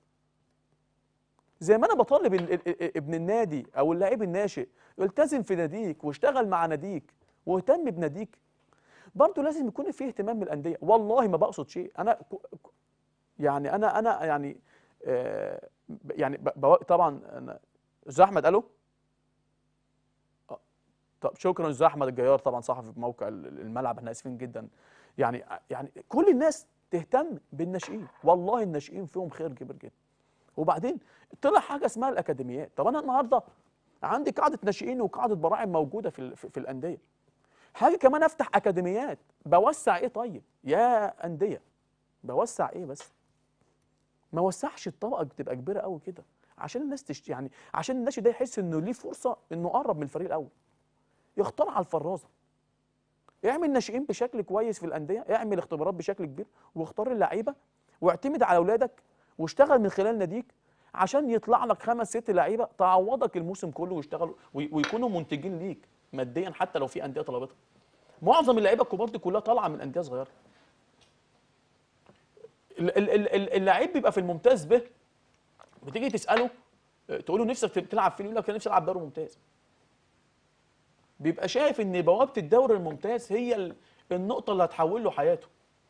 زي ما انا بطالب ال... ال... ال- ابن النادي او اللاعب الناشئ التزم في ناديك واشتغل مع ناديك واهتم بناديك برضه لازم يكون في اهتمام من الانديه والله ما بقصد شيء انا ك... ك- يعني انا انا يعني آه ب- يعني ب... بو... طبعا انا استاذ احمد الو آه، طب شكرا استاذ احمد الجيار طبعا صحفي في موقع ال- الملعب احنا اسفين جدا يعني يعني كل الناس تهتم بالناشئين والله الناشئين فيهم خير كبير جدا وبعدين طلع حاجه اسمها الاكاديميات طب انا النهارده عندي قاعده ناشئين وقاعده براعم موجوده في ال- في, في الانديه حاجه كمان افتح اكاديميات بوسع ايه طيب يا انديه بوسع ايه بس ما وسعش الطبقه تبقى كبيره قوي كده عشان الناس تشت... يعني عشان الناشئ ده يحس انه ليه فرصه انه قرب من الفريق الاول يختار على الفرازه اعمل ناشئين بشكل كويس في الانديه اعمل اختبارات بشكل كبير واختار اللعيبه واعتمد على اولادك واشتغل من خلال ناديك عشان يطلع لك خمس ست لعيبه تعوضك الموسم كله ويشتغلوا وي- ويكونوا منتجين ليك ماديا حتى لو في انديه طلبتها معظم اللعيبه الكبار دي كلها طالعه من انديه صغيره ال- ال- ال- ال- اللعيب بيبقى في الممتاز به بتيجي تساله آه، تقول له نفسك تلعب فين يقول لك انا نفسي العب دوري ممتاز بيبقى شايف ان بوابه الدوري الممتاز هي ال- النقطه اللي هتحول له حياته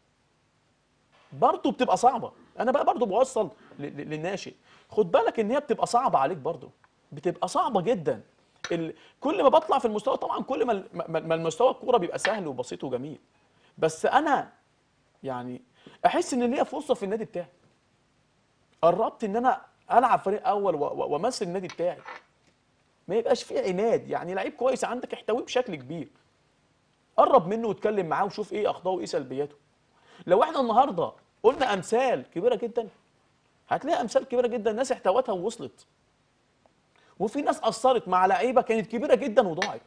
برضه بتبقى صعبه انا بقى برضه بوصل ل- ل- للناشئ خد بالك ان هي بتبقى صعبه عليك برضه بتبقى صعبه جدا ال... كل ما بطلع في المستوى طبعا كل ما ال- ما ما المستوى الكوره بيبقى سهل وبسيط وجميل بس انا يعني احس ان ليا فرصه في النادي بتاعي قربت ان انا العب فريق اول و- و- وامثل النادي بتاعي ما يبقاش فيه عناد يعني لعيب كويس عندك احتويه بشكل كبير قرب منه واتكلم معاه وشوف ايه اخطائه وايه سلبياته لو احنا النهارده قلنا امثال كبيره جدا هتلاقي امثال كبيره جدا ناس احتوتها ووصلت وفي ناس اثرت مع لعيبه كانت كبيره جدا وضاعت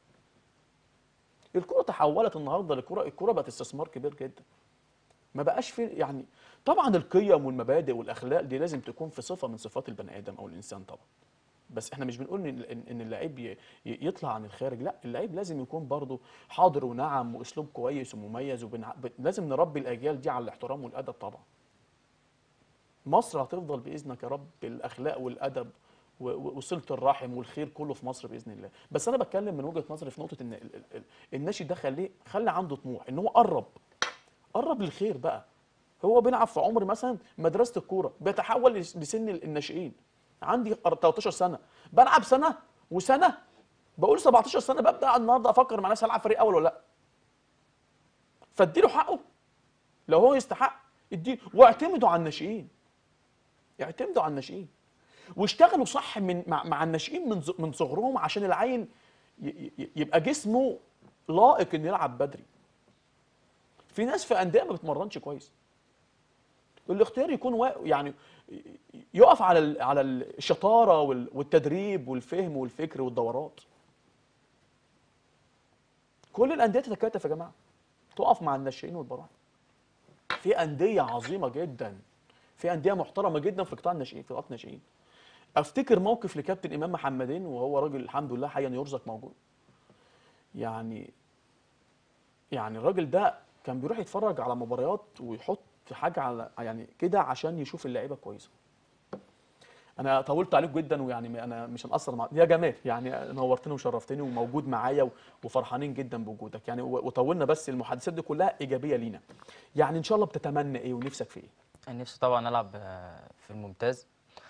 الكره تحولت النهارده لكره الكره بقت استثمار كبير جدا ما بقاش في يعني طبعا القيم والمبادئ والاخلاق دي لازم تكون في صفه من صفات البني ادم او الانسان طبعا بس احنا مش بنقول ان إن- ان اللعيب ي- ي- يطلع عن الخارج لا اللعيب لازم يكون برضه حاضر ونعم واسلوب كويس ومميز وبنع... ب- لازم نربي الاجيال دي على الاحترام والادب طبعا مصر هتفضل باذنك يا رب بالاخلاق والادب و- و- وصله الرحم والخير كله في مصر باذن الله بس انا بتكلم من وجهه نظري في نقطه ان ال- ال- ال- الناشئ ده خليه خلي عنده طموح ان هو قرب قرب للخير بقى هو بيلعب في عمر مثلا مدرسه الكوره بيتحول لس- لسن الناشئين عندي 13 سنه بلعب سنه وسنه بقول 17 سنه ببدا النهارده افكر مع نفسي العب فريق اول ولا لا فاديله حقه لو هو يستحق اديله واعتمدوا على الناشئين اعتمدوا على الناشئين واشتغلوا صح من مع, مع الناشئين من ز- من صغرهم عشان العيل ي- ي- يبقى جسمه لائق انه يلعب بدري في ناس في انديه ما بتمرنش كويس الاختيار يكون وا... يعني يقف على ال... على الشطاره وال... والتدريب والفهم والفكر والدورات كل الانديه تتكاتف يا جماعه تقف مع الناشئين والبراعم في انديه عظيمه جدا في انديه محترمه جدا في قطاع الناشئين في قطاع الناشئين افتكر موقف لكابتن امام محمدين وهو راجل الحمد لله حيا يرزق موجود يعني يعني الراجل ده كان بيروح يتفرج على مباريات ويحط حاجه على يعني كده عشان يشوف اللعيبه كويسه انا طولت عليك جدا ويعني انا مش هنقصر مع يا جمال يعني نورتني وشرفتني وموجود معايا و- وفرحانين جدا بوجودك يعني و- وطولنا بس المحادثات دي كلها ايجابيه لينا يعني ان شاء الله بتتمنى ايه ونفسك في ايه أنا نفسي طبعا ألعب آه، في الممتاز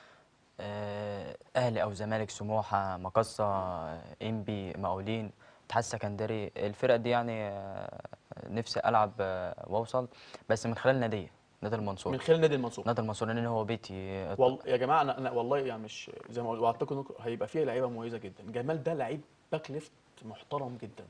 آه، أهلي أو زمالك سموحة مقصة آه، إنبي مقاولين اتحاد سكندري الفرق دي يعني آه، نفسي ألعب آه، وأوصل بس من خلال نادية نادي المنصورة من خلال نادي المنصور نادي المنصورة لأن هو بيتي والله يا جماعه انا انا والله يعني مش زي ما وعدتكم انكم هيبقى فيها لعيبه مميزه جدا جمال ده لعيب باك ليفت محترم جدا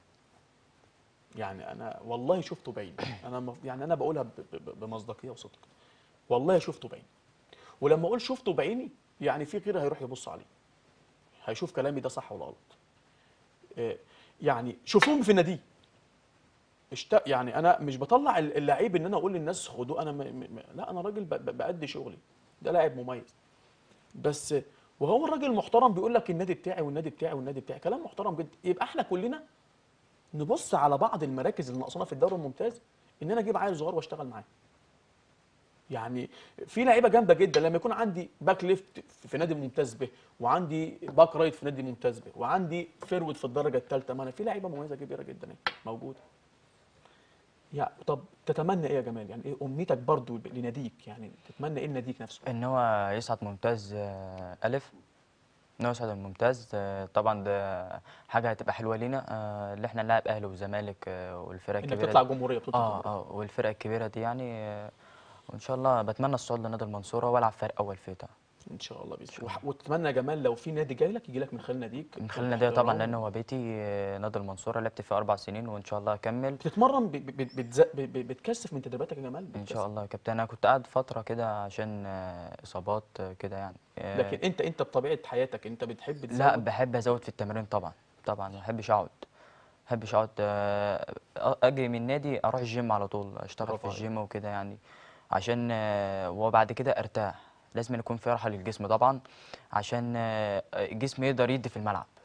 يعني انا والله شفته باين انا مف- يعني انا بقولها ب- ب- بمصداقيه وصدق والله شفته باين ولما اقول شفته بعيني يعني في غيره هيروح يبص عليه هيشوف كلامي ده صح ولا غلط آه، يعني شوفوهم في ناديه اشت... يعني انا مش بطلع ال- اللعيب ان انا اقول للناس خدوه انا م... م... م- لا انا راجل ب... ب- بأدي شغلي ده لاعب مميز بس وهو الراجل محترم بيقول لك النادي بتاعي والنادي بتاعي والنادي بتاعي كلام محترم جدا يبقى احنا كلنا نبص على بعض المراكز اللي ناقصانا في الدوري الممتاز ان انا اجيب عيل صغير واشتغل معاه يعني في لعيبه جامده جدا لما يكون عندي باك ليفت في نادي ممتاز به وعندي باك رايت في نادي ممتاز به وعندي فيرود في الدرجه الثالثه ما انا في لعيبه مميزه كبيره جدا اهي موجوده يا طب تتمنى ايه يا جمال يعني ايه امنيتك برضو لناديك يعني تتمنى ايه لناديك نفسه ان هو يصعد ممتاز آه، الف ان هو يصعد الممتاز آه، طبعا ده حاجه هتبقى حلوه لينا آه، اللي احنا نلعب اهلي وزمالك آه، والفرق انك الكبيره تطلع دي. جمهوريه بطوله اه الجمهورية. اه والفرق الكبيره دي يعني آه، وان شاء الله بتمنى الصعود لنادي المنصوره والعب فريق اول فيه طبعا ان شاء الله باذن الله وح- وتتمنى يا جمال لو في نادي جاي لك يجي لك من خلال ناديك من خلال النادي طبعا احترام. لان هو بيتي آه، نادي المنصوره لعبت فيه اربع سنين وان شاء الله اكمل بتتمرن ب- ب- ب- بتز- ب- ب- بتكثف من تدريباتك يا جمال ان بتكثف. شاء الله يا كابتن انا كنت قاعد فتره كده عشان آه، اصابات آه، كده يعني آه، لكن انت انت بطبيعه حياتك انت بتحب تزود لا بحب ازود في التمرين طبعا طبعا ما بحبش اقعد ما بحبش اقعد آه، اجي من النادي اروح الجيم على طول اشتغل برافو في عليك. الجيم وكده يعني عشان آه، وبعد كده ارتاح لازم يكون في راحه للجسم طبعا عشان آه، الجسم يقدر يدي في الملعب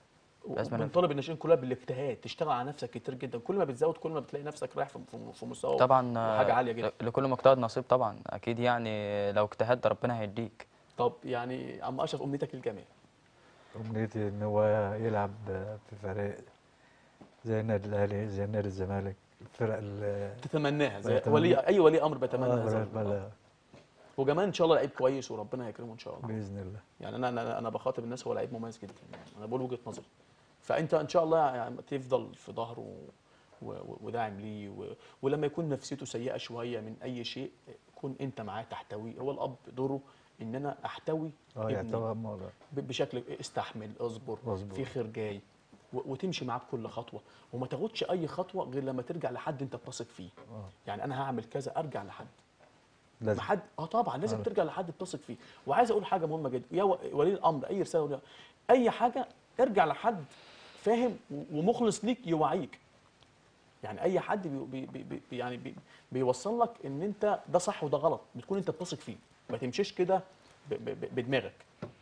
لازم أنا- بنطالب الناشئين كلها بالاجتهاد تشتغل على نفسك كتير جدا كل ما بتزود كل ما بتلاقي نفسك رايح في في- في مستوى طبعا حاجه آه، عاليه جدا ل- لكل مجتهد نصيب طبعا اكيد يعني لو اجتهدت ربنا هيديك طب يعني عم اشرف امنيتك للجميع أمنيتي إن هو يلعب في فريق زي النادي الأهلي زي نادي الزمالك الفرق ال تتمناها زي بتمنى. ولي اي ولي امر بيتمنى آه، هذا بلا- بلا- وجمال ان شاء الله لعيب كويس وربنا يكرمه ان شاء الله بإذن الله يعني انا انا انا بخاطب الناس هو لعيب مميز جدا انا بقول وجهه نظري فانت ان شاء الله يعني تفضل في ظهره و- و- وداعم ليه و- ولما يكون نفسيته سيئه شويه من اي شيء كن انت معاه تحتويه هو الاب دوره ان انا احتوي اه ابني يعتبر الموضوع ب- بشكل استحمل اصبر اصبر. في خير جاي و- وتمشي معاه بكل خطوه وما تاخدش اي خطوه غير لما ترجع لحد انت بتثق فيه آه. يعني انا هعمل كذا ارجع لحد لازم حد اه طبعا لازم آه. ترجع لحد بتثق فيه وعايز اقول حاجه مهمه جدا يا و- ولي الامر اي رساله ولي اي حاجه ارجع لحد فاهم و- ومخلص ليك يوعيك يعني اي حد بي بي بي بي يعني بي بيوصل لك ان انت ده صح وده غلط بتكون انت بتثق فيه ما تمشيش كده ب- ب- ب- بدماغك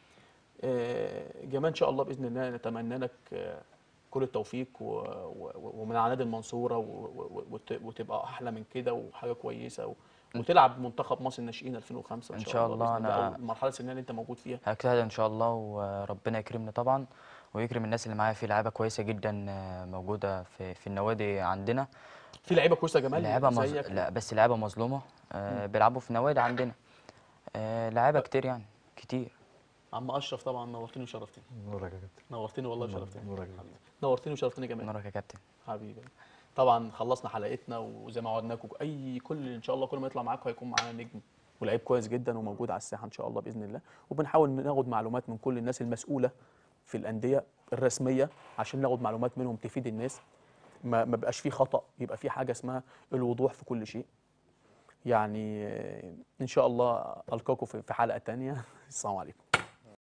آه، جمال ان شاء الله باذن الله نتمنى لك آه، كل التوفيق و- و- ومن عناد المنصوره و- و- وت- وتبقى احلى من كده وحاجه كويسه و- وتلعب منتخب مصر الناشئين 2005 إن شاء الله بإذن الله، أنا- أو المرحله السنيه اللي انت موجود فيها هجتهد ان شاء الله وربنا يكرمنا طبعا ويكرم الناس اللي معايا في لعيبه كويسه جدا آه، موجوده في في النوادي عندنا في لعيبه كويسه يا جمال لعيبه مز... زيك لا بس لعيبه مظلومه آه، بيلعبوا في نوادي عندنا آه، لعيبه كتير يعني كتير عم اشرف طبعا نورتني وشرفتني نورك يا كابتن نورتني والله نور- وشرفتني نورك يا حبيبي. نورتني وشرفتني جمال نورك يا كابتن حبيبي طبعا خلصنا حلقتنا وزي ما وعدناكم اي كل ان شاء الله كل ما يطلع معاكم هيكون معانا نجم ولعيب كويس جدا وموجود على الساحه ان شاء الله باذن الله وبنحاول ناخد معلومات من كل الناس المسؤوله في الانديه الرسميه عشان ناخد معلومات منهم تفيد الناس ما ما بقاش فيه خطا يبقى في حاجه اسمها الوضوح في كل شيء يعني آه، ان شاء الله القاكم في في حلقه تانية السلام عليكم